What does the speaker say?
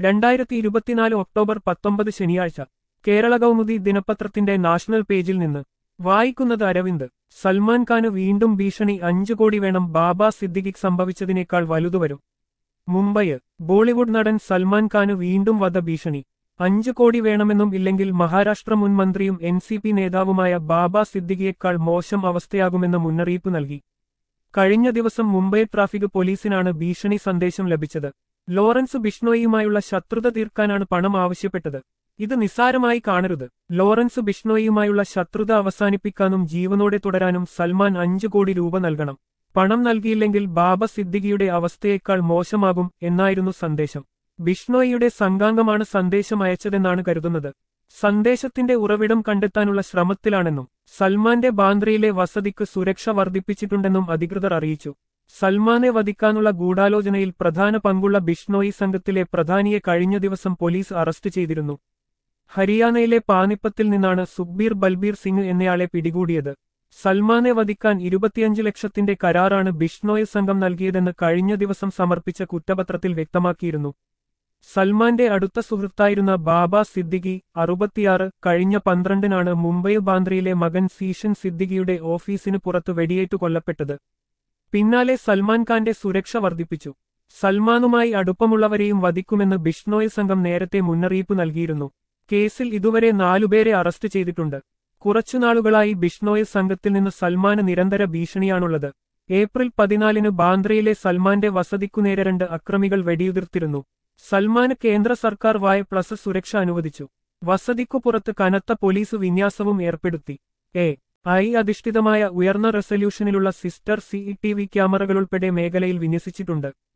രണ്ടായിരത്തി ഇരുപത്തിനാല് ഒക്ടോബർ പത്തൊമ്പത് ശനിയാഴ്ച കേരള കൗമുദി ദിനപത്രത്തിന്റെ നാഷണൽ പേജിൽ നിന്ന് വായിക്കുന്നത് അരവിന്ദ് സൽമാൻ ഖാന് വീണ്ടും ഭീഷണി അഞ്ചു കോടി വേണം ബാബ സിദ്ദിഖിക്ക് സംഭവിച്ചതിനേക്കാൾ വലുതുവരും മുംബൈ ബോളിവുഡ് നടൻ സൽമാൻ ഖാന് വീണ്ടും വധഭീഷണി അഞ്ചു കോടി വേണമെന്നും ഇല്ലെങ്കിൽ മഹാരാഷ്ട്ര മുൻ മന്ത്രിയും എൻ സി പി നേതാവുമായ ബാബ സിദ്ദിഖിയേക്കാൾ മോശം അവസ്ഥയാകുമെന്ന് മുന്നറിയിപ്പ് നൽകി കഴിഞ്ഞ ദിവസം മുംബൈ ട്രാഫിക് പോലീസിനാണ് ഭീഷണി സന്ദേശം ലഭിച്ചത് ലോറൻസ് ബിഷ്ണോയിയുമായുള്ള ശത്രുത തീർക്കാനാണ് പണം ആവശ്യപ്പെട്ടത് ഇത് നിസ്സാരമായി കാണരുത് ലോറൻസ് ബിഷ്ണോയിയുമായുള്ള ശത്രുത അവസാനിപ്പിക്കാനും ജീവനോടെ തുടരാനും സൽമാൻ അഞ്ചു കോടി രൂപ നൽകണം പണം നൽകിയില്ലെങ്കിൽ ബാബ സിദ്ദിഖിയുടെ അവസ്ഥയേക്കാൾ മോശമാകും എന്നായിരുന്നു സന്ദേശം ബിഷ്ണോയിയുടെ സംഘാംഗമാണ് സന്ദേശം അയച്ചതെന്നാണ് കരുതുന്നത് സന്ദേശത്തിന്റെ ഉറവിടം കണ്ടെത്താനുള്ള ശ്രമത്തിലാണെന്നും സൽമാന്റെ ബാന്ദ്രയിലെ വസതിക്ക് സുരക്ഷ വർദ്ധിപ്പിച്ചിട്ടുണ്ടെന്നും അധികൃതർ അറിയിച്ചു സൽമാനെ വധിക്കാനുള്ള ഗൂഢാലോചനയിൽ പ്രധാന പങ്കുള്ള ബിഷ്ണോയി സംഘത്തിലെ പ്രധാനിയെ കഴിഞ്ഞ ദിവസം പോലീസ് അറസ്റ്റ് ചെയ്തിരുന്നു ഹരിയാനയിലെ പാനിപ്പത്തിൽ നിന്നാണ് സുഖ്ബീർ ബൽബീർ സിംഗ് എന്നയാളെ പിടികൂടിയത് സൽമാനെ വധിക്കാൻ ഇരുപത്തിയഞ്ച് ലക്ഷത്തിന്റെ കരാറാണ് ബിഷ്ണോയ് സംഘം നൽകിയതെന്ന് കഴിഞ്ഞ ദിവസം സമർപ്പിച്ച കുറ്റപത്രത്തിൽ വ്യക്തമാക്കിയിരുന്നു സൽമാന്റെ അടുത്ത സുഹൃത്തായിരുന്ന ബാബ സിദ്ദിഖി അറുപത്തിയാറ് കഴിഞ്ഞ പന്ത്രണ്ടിനാണ് മുംബൈ ബാന്ദ്രയിലെ മകൻ സീഷൻ സിദ്ദിഖിയുടെ ഓഫീസിന് പുറത്ത് വെടിയേറ്റു കൊല്ലപ്പെട്ടത് പിന്നാലെ സൽമാൻ ഖാന്റെ സുരക്ഷ വർദ്ധിപ്പിച്ചു സൽമാനുമായി അടുപ്പമുള്ളവരെയും വധിക്കുമെന്ന് ബിഷ്ണോയ് സംഘം നേരത്തെ മുന്നറിയിപ്പ് നൽകിയിരുന്നു കേസിൽ ഇതുവരെ നാലുപേരെ അറസ്റ്റ് ചെയ്തിട്ടുണ്ട് കുറച്ചുനാളുകളായി ബിഷ്ണോയ് സംഘത്തിൽ നിന്ന് സൽമാന് നിരന്തര ഭീഷണിയാണുള്ളത് ഏപ്രിൽ പതിനാലിന് ബാന്ദ്രയിലെ സൽമാന്റെ വസതിക്കുനേരെ രണ്ട് അക്രമികൾ വെടിയുതിർത്തിരുന്നു സൽമാന് കേന്ദ്ര സർക്കാർ വായ പ്ലസ് സുരക്ഷ അനുവദിച്ചു വസതിക്കു പുറത്ത് കനത്ത പോലീസ് വിന്യാസവും ഏർപ്പെടുത്തി എ ഐ അധിഷ്ഠിതമായ ഉയർന്ന റെസല്യൂഷനിലുള്ള സിസ്റ്റർ സി ടി വി ക്യാമറകളുൾപ്പെടെ മേഖലയിൽ വിന്യസിച്ചിട്ടുണ്ട്